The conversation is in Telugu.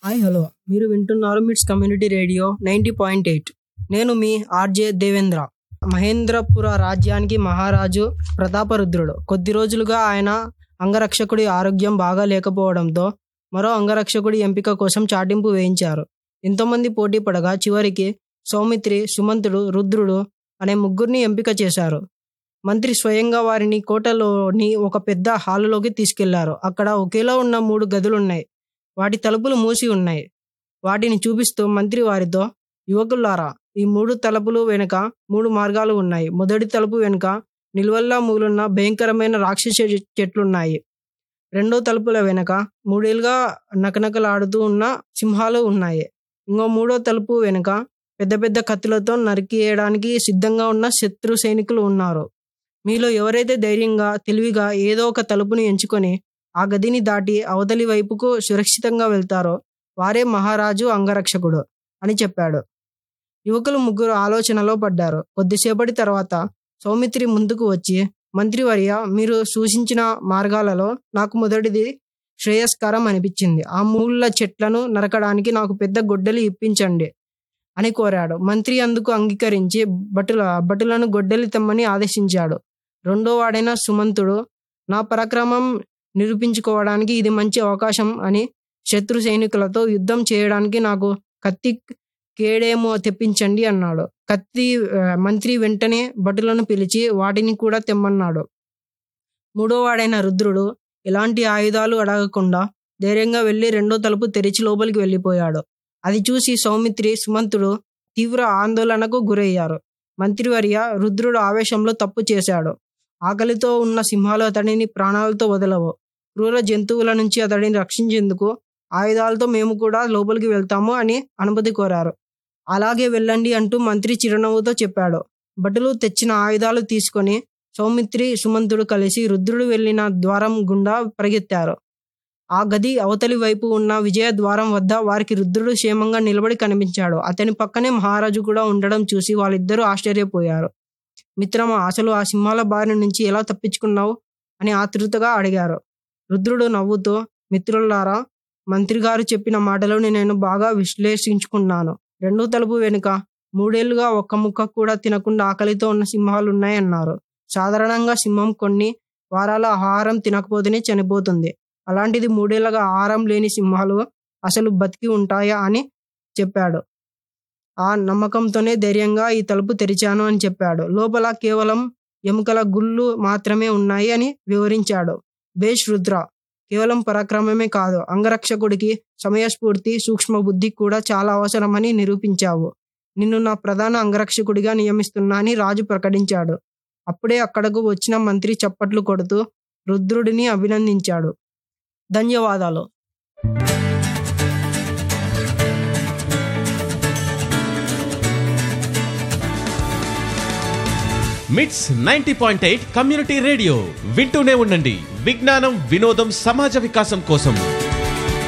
హాయ్ హలో మీరు వింటున్నారు MITS community radio ninety point eight నేను మీ ఆర్జే దేవేంద్ర మహేంద్రపుర రాజ్యానికి మహారాజు ప్రతాపరుద్రుడు కొద్ది రోజులుగా ఆయన అంగరక్షకుడి ఆరోగ్యం బాగా లేకపోవడంతో మరో అంగరక్షకుడి ఎంపిక కోసం చాటింపు వేయించారు ఎంతోమంది పోటీ పడగా చివరికి సౌమిత్రి సుమంతుడు రుద్రుడు అనే ముగ్గురిని ఎంపిక చేశారు మంత్రి స్వయంగా వారిని కోటలోని ఒక పెద్ద హాలులోకి తీసుకెళ్లారు అక్కడ ఒకేలా ఉన్న మూడు గదులున్నాయి వాటి తలుపులు మూసి ఉన్నాయి వాటిని చూపిస్తూ మంత్రి వారితో యువకులారా ఈ మూడు తలుపులు వెనుక మూడు మార్గాలు ఉన్నాయి మొదటి తలుపు వెనుక నిలువల్లా మూలున్న భయంకరమైన రాక్షస చె- చెట్లున్నాయి రెండో తలుపుల వెనుక మూడేళ్ళుగా నకనకలాడుతూ ఉన్న సింహాలు ఉన్నాయి ఇంకో మూడో తలుపు వెనుక పెద్ద పెద్ద కత్తులతో నరికేయడానికి సిద్ధంగా ఉన్న శత్రు సైనికులు ఉన్నారు మీలో ఎవరైతే ధైర్యంగా తెలివిగా ఏదో ఒక తలుపుని ఎంచుకొని ఆ గదిని దాటి అవతలి వైపుకు సురక్షితంగా వెళ్తారో వారే మహారాజు అంగరక్షకుడు అని చెప్పాడు యువకులు ముగ్గురు ఆలోచనలో పడ్డారు కొద్దిసేపటి తర్వాత సౌమిత్రి ముందుకు వచ్చి మంత్రివర్య మీరు సూచించిన మార్గాలలో నాకు మొదటిది శ్రేయస్కరం అనిపించింది ఆ మూల చెట్లను నరకడానికి నాకు పెద్ద గొడ్డలి ఇప్పించండి అని కోరాడు మంత్రి అందుకు అంగీకరించి భటుల భటులను గొడ్డలి తెమ్మని ఆదేశించాడు రెండో వాడైన సుమంతుడు నా పరాక్రమం నిరూపించుకోవడానికి ఇది మంచి అవకాశం అని శత్రు సైనికులతో యుద్ధం చేయడానికి నాకు కత్తి కేడేమో తెప్పించండి అన్నాడు కత్తి ఆ, మంత్రి వెంటనే భటులను పిలిచి వాటిని కూడా తెమ్మన్నాడు మూడో వాడైన రుద్రుడు ఎలాంటి ఆయుధాలు అడగకుండా ధైర్యంగా వెళ్లి రెండో తలుపు తెరిచి లోపలికి వెళ్ళిపోయాడు అది చూసి సౌమిత్రి సుమంతుడు తీవ్ర ఆందోళనకు గురయ్యారు మంత్రివర్య రుద్రుడు ఆవేశంలో తప్పు చేశాడు ఆకలితో ఉన్న సింహాలు అతడిని ప్రాణాలతో వదలవు క్రూర జంతువుల నుంచి అతడిని రక్షించేందుకు ఆయుధాలతో మేము కూడా లోపలికి వెళ్తాము అని అనుమతి కోరారు అలాగే వెళ్ళండి అంటూ మంత్రి చిరునవ్వుతో చెప్పాడు భటులు తెచ్చిన ఆయుధాలు తీసుకొని సౌమిత్రి సుమంతుడు కలిసి రుద్రుడు వెళ్ళిన ద్వారం గుండా పరిగెత్తారు ఆ గది అవతలి వైపు ఉన్న విజయ ద్వారం వద్ద వారికి రుద్రుడు క్షేమంగా నిలబడి కనిపించాడు అతని పక్కనే మహారాజు కూడా ఉండడం చూసి వాళ్ళిద్దరూ ఆశ్చర్యపోయారు మిత్రమా అసలు ఆ సింహాల బారి నుంచి ఎలా తప్పించుకున్నావు అని ఆతృతగా అడిగారు రుద్రుడు నవ్వుతూ మిత్రులారా మంత్రి గారు చెప్పిన మాటలను నేను బాగా విశ్లేషించుకున్నాను రెండో తలుపు వెనుక మూడేళ్లుగా ఒక్క ముక్క కూడా తినకుండా ఆకలితో ఉన్న సింహాలు ఉన్నాయన్నారు సాధారణంగా సింహం కొన్ని వారాల ఆహారం తినకపోతేనే చనిపోతుంది అలాంటిది మూడేళ్లుగా ఆహారం లేని సింహాలు అసలు బతికి ఉంటాయా అని చెప్పాడు ఆ నమ్మకంతోనే ధైర్యంగా ఈ తలుపు తెరిచాను అని చెప్పాడు లోపల కేవలం ఎముకల గుళ్ళు మాత్రమే ఉన్నాయి అని వివరించాడు బేష్ రుద్ర కేవలం పరాక్రమమే కాదు అంగరక్షకుడికి సమయస్ఫూర్తి సూక్ష్మ బుద్ధి కూడా చాలా అవసరమని నిరూపించావు నిన్ను నా ప్రధాన అంగరక్షకుడిగా నియమిస్తున్నా అని రాజు ప్రకటించాడు అప్పుడే అక్కడకు వచ్చిన మంత్రి చప్పట్లు కొడుతూ రుద్రుడిని అభినందించాడు ధన్యవాదాలు MITS ninety point eight community radio వింటూనే ఉండండి విజ్ఞానం వినోదం సమాజ వికాసం కోసం